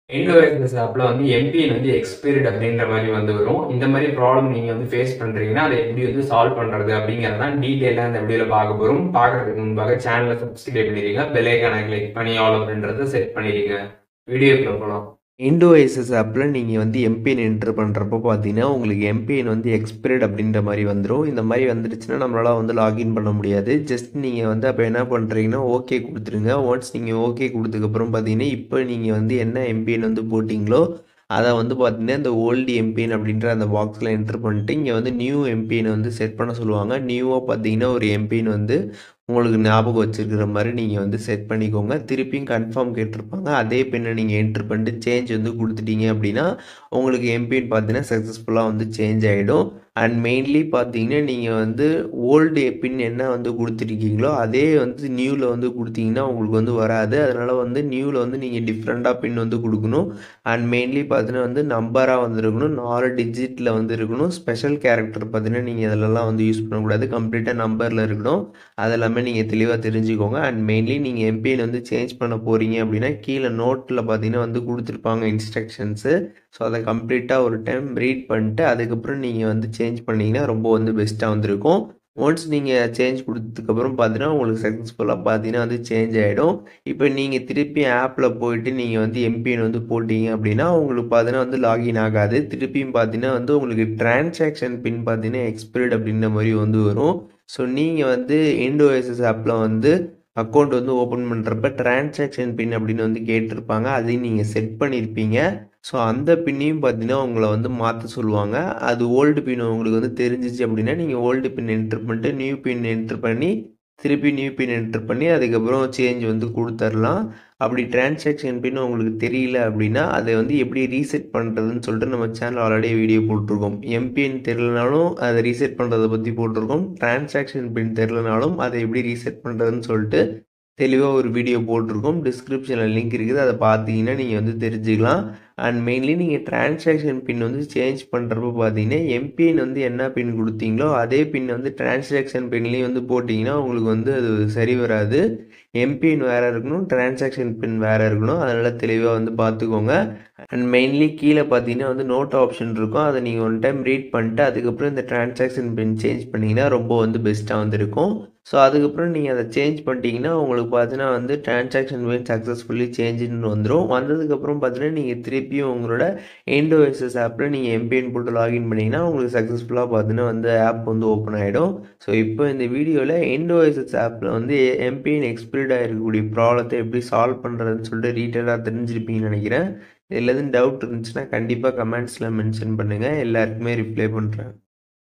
இண்டோஎஸ்எஸ் ஆப்பில் வந்து எம்பிஎன் வந்து எக்ஸ்பைர்ட் அப்படின்ற மாதிரி வந்து வரும் இந்த மாதிரி ப்ராப்ளம் நீங்கள் வந்து ஃபேஸ் பண்ணுறீங்கன்னா அதை எப்படி வந்து சால்வ் பண்ணுறது அப்படிங்கிறது தான் டீட்டெயிலாக இந்த வீடியோவில் பார்க்க போகிறோம் பார்க்கறதுக்கு முன்பாக சேனலை சப்ஸ்கிரைப் பண்ணிடுங்க பெல்லைக்கான கிளிக் பண்ணி ஆல் அப்படின்றத செட் பண்ணிடுங்க வீடியோக்குள்ள போகலாம் இண்டோஐசஸ் ஆப்பில் நீங்கள் வந்து எம்பிஎன் என்ட்ரு பண்ணுறப்போ பார்த்தீங்கன்னா உங்களுக்கு எம்பிஎன் வந்து எக்ஸ்பிரட் அப்படின்ற மாதிரி வந்துடும் இந்த மாதிரி வந்துடுச்சுன்னா நம்மளால் வந்து லாகின் பண்ண முடியாது ஜஸ்ட் நீங்கள் வந்து அப்போ என்ன பண்ணுறீங்கன்னா ஓகே கொடுத்துருங்க ஒன்ஸ் நீங்கள் ஓகே கொடுத்ததுக்கப்புறம் பார்த்தீங்கன்னா இப்போ நீங்கள் வந்து என்ன எம்பிஎன் வந்து போட்டிங்களோ அதை வந்து பார்த்தீங்கன்னா இந்த ஓல்டு எம்பிஎன் அப்படின்ற அந்த பாக்ஸில் என்ட்ரு பண்ணிட்டு இங்கே வந்து நியூ எம்பிஎன் வந்து செட் பண்ண சொல்லுவாங்க நியூவாக பார்த்தீங்கன்னா ஒரு எம்பிஎன் வந்து உங்களுக்கு ஞாபகம் வச்சுருக்கிற மாதிரி நீங்கள் வந்து செட் பண்ணிக்கோங்க திருப்பியும் கன்ஃபார்ம் கேட்டிருப்பாங்க அதே பின்னை நீங்கள் என்ட்ரு பண்ணிட்டு சேஞ்ச் வந்து கொடுத்துட்டீங்க அப்படின்னா உங்களுக்கு எம்பின் பார்த்தீங்கன்னா சக்ஸஸ்ஃபுல்லாக வந்து சேஞ்ச் ஆகிடும் அண்ட் மெயின்லி பார்த்தீங்கன்னா நீங்கள் வந்து ஓல்டு பின் என்ன வந்து கொடுத்துருக்கீங்களோ அதே வந்து நியூவில் வந்து கொடுத்தீங்கன்னா உங்களுக்கு வந்து வராது அதனால் வந்து நியூவில் வந்து நீங்கள் டிஃப்ரெண்ட்டாக பின் வந்து கொடுக்கணும் அண்ட் மெயின்லி பார்த்தீங்கன்னா வந்து நம்பராக வந்து இருக்கணும் நாலு டிஜிட்டில் வந்து இருக்கணும் ஸ்பெஷல் கேரக்டர் பார்த்தீங்கன்னா நீங்கள் அதிலலாம் வந்து யூஸ் பண்ணக்கூடாது கம்ப்ளீட்டாக நம்பரில் இருக்கணும் அதெல்லாமே நீங்கள் தெளிவாக தெரிஞ்சுக்கோங்க அண்ட் மெயின்லி நீங்கள் எம்பிஎன் வந்து சேஞ்ச் பண்ண போகிறீங்க அப்படின்னா கீழே நோட்டில் பார்த்தீங்கன்னா வந்து கொடுத்துருப்பாங்க இன்ஸ்ட்ரக்ஷன்ஸு ஸோ அதை கம்ப்ளீட்டாக ஒரு டைம் ரீட் பண்ணிட்டு அதுக்கப்புறம் நீங்கள் வந்து சேஞ்ச் பண்ணிங்கன்னா ரொம்ப வந்து பெஸ்ட்டாக வந்திருக்கும் ஒன்ஸ் நீங்கள் சேஞ்ச் கொடுத்ததுக்கப்புறம் பார்த்தீங்கன்னா உங்களுக்கு சக்ஸஸ்ஃபுல்லாக பார்த்தீங்கன்னா வந்து சேஞ்ச் ஆகிடும் இப்போ நீங்கள் திருப்பி ஆப்பில் போயிட்டு நீங்கள் வந்து எம்பிஎன் வந்து போட்டிங்க அப்படின்னா உங்களுக்கு பார்த்தீங்கன்னா வந்து லாகின் ஆகாது திருப்பியும் பார்த்தீங்கன்னா வந்து உங்களுக்கு டிரான்சாக்ஷன் பின் பார்த்தீங்கன்னா எக்ஸ்பைர்ட் அப்படின்ற மாதிரி வந்து வரும் ஸோ நீங்கள் வந்து இண்டோஎஸ்எஸ் ஆப்பில் வந்து அக்கௌண்ட் வந்து ஓப்பன் பண்ணுறப்ப டிரான்சாக்ஷன் பின் அப்படின்னு வந்து கேட்டிருப்பாங்க அதையும் நீங்கள் செட் பண்ணியிருப்பீங்க ஸோ அந்த பின்னையும் பார்த்தீங்கன்னா உங்களை வந்து மாற்ற சொல்லுவாங்க அது ஓல்டு பின் உங்களுக்கு வந்து தெரிஞ்சிச்சு அப்படின்னா நீங்கள் ஓல்டு பின் என்ட்ரு பண்ணிட்டு நியூ பின் என்ட்ரு பண்ணி திருப்பி நியூ பின் என்ட்ரு பண்ணி அதுக்கப்புறம் சேஞ்ச் வந்து கொடுத்துர்லாம் அப்படி டிரான்சாக்ஷன் பின் உங்களுக்கு தெரியல அப்படின்னா அதை வந்து எப்படி ரீசெட் பண்ணுறதுன்னு சொல்லிட்டு நம்ம சேனல் ஆல்ரெடி வீடியோ போட்டிருக்கோம் எம்பிஎன் தெரிலனாலும் அதை ரீசெட் பண்ணுறதை பற்றி போட்டிருக்கோம் டிரான்சாக்ஷன் பின் தெரிலனாலும் அதை எப்படி ரீசெட் பண்ணுறதுன்னு சொல்லிட்டு தெளிவாக ஒரு வீடியோ போட்டிருக்கோம் டிஸ்கிரிப்ஷனில் லிங்க் இருக்குது அதை பார்த்தீங்கன்னா நீங்கள் வந்து தெரிஞ்சுக்கலாம் அண்ட் மெயின்லி நீங்கள் டிரான்சாக்ஷன் பின் வந்து சேஞ்ச் பண்ணுறப்ப பார்த்தீங்கன்னா எம்பிஎன் வந்து என்ன பின் கொடுத்தீங்களோ அதே பின் வந்து டிரான்சாக்ஷன் பின்லேயும் வந்து போட்டிங்கன்னா உங்களுக்கு வந்து அது சரி வராது எம்பிஎன் வேறு இருக்கணும் டிரான்சாக்ஷன் பின் வேறு இருக்கணும் அதனால் தெளிவாக வந்து பார்த்துக்கோங்க அண்ட் மெயின்லி கீழே பார்த்தீங்கன்னா வந்து நோட் ஆப்ஷன் இருக்கும் அதை நீங்கள் ஒன் டைம் ரீட் பண்ணிட்டு அதுக்கப்புறம் இந்த டிரான்சாக்ஷன் பின் சேஞ்ச் பண்ணிங்கன்னா ரொம்ப வந்து பெஸ்ட்டாக வந்துருக்கும் ஸோ அதுக்கப்புறம் நீங்கள் அதை சேஞ்ச் பண்ணிட்டீங்கன்னா உங்களுக்கு பார்த்தீங்கன்னா வந்து டிரான்சாக்ஷன் பின் சக்ஸஸ்ஃபுல்லி சேஞ்சுன்னு வந்துடும் வந்ததுக்கப்புறம் பார்த்தீங்கன்னா நீங்கள் திருப்பியும் உங்களோட என்டோஎஸ்எஸ் ஆப்பில் நீங்கள் எம்பிஎன் போட்டு லாகின் பண்ணிங்கன்னா உங்களுக்கு சக்ஸஸ்ஃபுல்லாக பார்த்தீங்கன்னா வந்து ஆப் வந்து ஓப்பன் ஆகிடும் ஸோ இப்போ இந்த வீடியோவில் என்டோஎஸ்எஸ் ஆப்பில் வந்து எம்பிஎன் எக்ஸ்பிரிடாக இருக்கக்கூடிய ப்ராப்ளத்தை எப்படி சால்வ் பண்ணுறதுன்னு சொல்லிட்டு டீட்டெயிலாக தெரிஞ்சிருப்பீங்கன்னு நினைக்கிறேன் இதில் எதுவும் டவுட் இருந்துச்சுன்னா கண்டிப்பாக கமெண்ட்ஸில் மென்ஷன் பண்ணுங்கள் எல்லாருக்குமே ரிப்ளை பண்ணுறேன்